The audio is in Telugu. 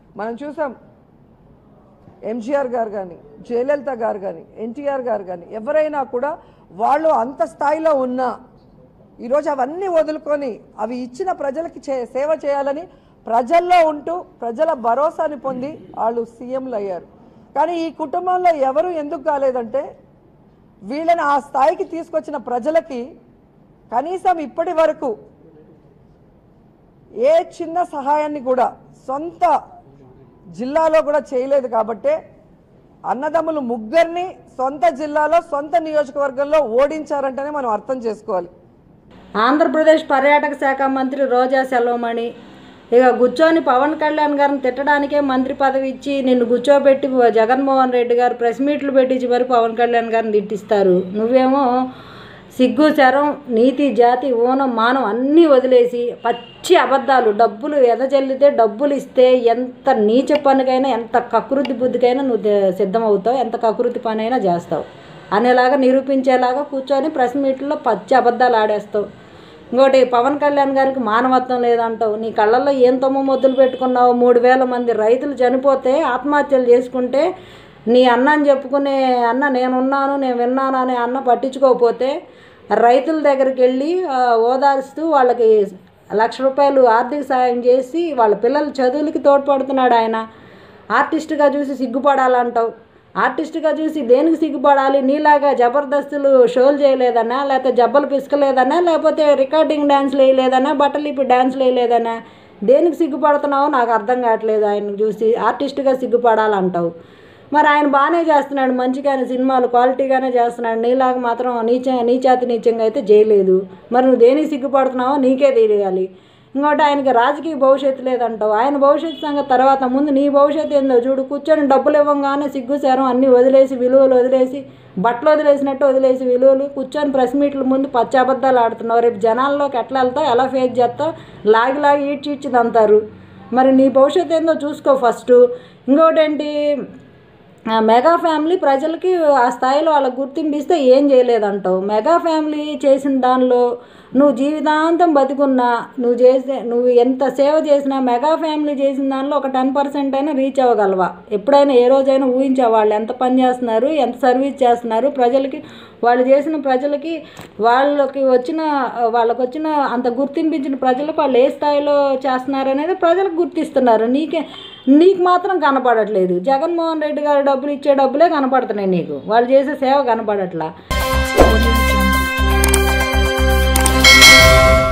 మనం చూసాం ఎంజీఆర్ గారు కానీ జయలలిత గారు కానీ ఎన్టీఆర్ గారు కానీ ఎవరైనా కూడా వాళ్ళు అంత స్థాయిలో ఉన్నా ఈరోజు అవన్నీ వదులుకొని అవి ఇచ్చిన ప్రజలకి చే సేవ చేయాలని ప్రజల్లో ఉంటూ ప్రజల భరోసాని పొంది వాళ్ళు సీఎంలు అయ్యారు కానీ ఈ కుటుంబంలో ఎవరు ఎందుకు కాలేదంటే వీళ్ళని ఆ స్థాయికి తీసుకొచ్చిన ప్రజలకి కనీసం ఇప్పటి వరకు ఏ చిన్న సహాయాన్ని కూడా సొంత జిల్లాలో కూడా చేయలేదు కాబట్టే అన్నదమ్ములు ముగ్గురిని సొంత జిల్లాలో సొంత నియోజకవర్గంలో ఓడించారంటేనే మనం అర్థం చేసుకోవాలి ఆంధ్రప్రదేశ్ పర్యాటక శాఖ మంత్రి రోజా సెల్వమణి ఇక కూర్చొని పవన్ కళ్యాణ్ గారిని తిట్టడానికే మంత్రి పదవి ఇచ్చి నిన్ను కూర్చోబెట్టి జగన్మోహన్ రెడ్డి గారు ప్రెస్ మీట్లు పెట్టించి మరి పవన్ కళ్యాణ్ గారిని తిట్టిస్తారు నువ్వేమో సిగ్గు శరం నీతి జాతి ఊనం మానం అన్నీ వదిలేసి పచ్చి అబద్ధాలు డబ్బులు ఎదజల్లితే డబ్బులు ఇస్తే ఎంత నీచ పనికైనా ఎంత కకృతి బుద్ధికైనా నువ్వు దే- సిద్ధమవుతావు ఎంత కకృతి పని అయినా చేస్తావు అనేలాగా నిరూపించేలాగా కూర్చొని ప్రెస్ మీట్లో పచ్చి అబద్ధాలు ఆడేస్తావు ఇంకోటి పవన్ కళ్యాణ్ గారికి మానవత్వం లేదంటావు నీ కళ్ళల్లో ఏం తొమ్మ మొద్దులు పెట్టుకున్నావు మూడు వేల మంది రైతులు చనిపోతే ఆత్మహత్యలు చేసుకుంటే నీ అన్న అని చెప్పుకునే అన్న నేనున్నాను నేను విన్నాను అనే అన్న పట్టించుకోకపోతే రైతుల దగ్గరికి వెళ్ళి ఆ, ఓదారుస్తూ వాళ్ళకి లక్ష రూపాయలు ఆర్థిక సాయం చేసి వాళ్ళ పిల్లల చదువులకి తోడ్పడుతున్నాడు ఆయన ఆర్టిస్ట్గా చూసి సిగ్గుపడాలంటావు ఆర్టిస్ట్గా చూసి దేనికి సిగ్గుపడాలి నీలాగా జబర్దస్తులు షోలు చేయలేదనా లేకపోతే జబ్బలు పిసకలేదనా లేకపోతే రికార్డింగ్ డ్యాన్స్లు వేయలేదనా బట్టలు ఇప్పుడు డ్యాన్స్లు వేయలేదనా దేనికి సిగ్గుపడుతున్నావో నాకు అర్థం కావట్లేదు ఆయన చూసి ఆర్టిస్ట్గా సిగ్గుపడాలంటావు మరి ఆయన బాగానే చేస్తున్నాడు మంచిగానే సినిమాలు క్వాలిటీగానే చేస్తున్నాడు నీలాగా మాత్రం నీచ నీచాతి నీచంగా అయితే చేయలేదు మరి నువ్వు దేనికి సిగ్గుపడుతున్నావో నీకే తెలియాలి ఇంకోటి ఆయనకి రాజకీయ భవిష్యత్తు లేదంటావు ఆయన భవిష్యత్తు సంగతి తర్వాత ముందు నీ భవిష్యత్తు ఏందో చూడు కూర్చొని డబ్బులు ఇవ్వగానే సిగ్గు శరం అన్నీ వదిలేసి విలువలు వదిలేసి బట్టలు వదిలేసినట్టు వదిలేసి విలువలు కూర్చొని ప్రెస్ మీట్ల ముందు పచ్చి అబద్ధాలు ఆడుతున్నావు రేపు జనాల్లోకి ఎట్లా వెళ్తావు ఎలా ఫేస్ చేస్తావు లాగి లాగి ఈడ్చి ఈడ్చి దంతారు మరి నీ భవిష్యత్తు ఏందో చూసుకో ఫస్ట్ ఇంకోటి ఏంటి ఆ మెగా ఫ్యామిలీ ప్రజలకి ఆ స్థాయిలో వాళ్ళకి గుర్తింపు ఇస్తే ఏం చేయలేదంటావు మెగా ఫ్యామిలీ చేసిన దానిలో నువ్వు జీవితాంతం బతికున్నా నువ్వు చేసే నువ్వు ఎంత సేవ చేసినా మెగా ఫ్యామిలీ చేసిన దానిలో ఒక టెన్ పర్సెంట్ అయినా రీచ్ అవ్వగలవా ఎప్పుడైనా ఏ రోజైనా ఊహించా వాళ్ళు ఎంత పని చేస్తున్నారు ఎంత సర్వీస్ చేస్తున్నారు ప్రజలకి వాళ్ళు చేసిన ప్రజలకి వాళ్ళకి వచ్చిన వాళ్ళకి వచ్చిన అంత గుర్తింపించిన ప్రజలకు వాళ్ళు ఏ స్థాయిలో చేస్తున్నారు అనేది ప్రజలకు గుర్తిస్తున్నారు నీకే నీకు మాత్రం కనపడట్లేదు జగన్మోహన్ రెడ్డి గారు డబ్బులు ఇచ్చే డబ్బులే కనపడుతున్నాయి నీకు వాళ్ళు చేసే సేవ కనపడట్లా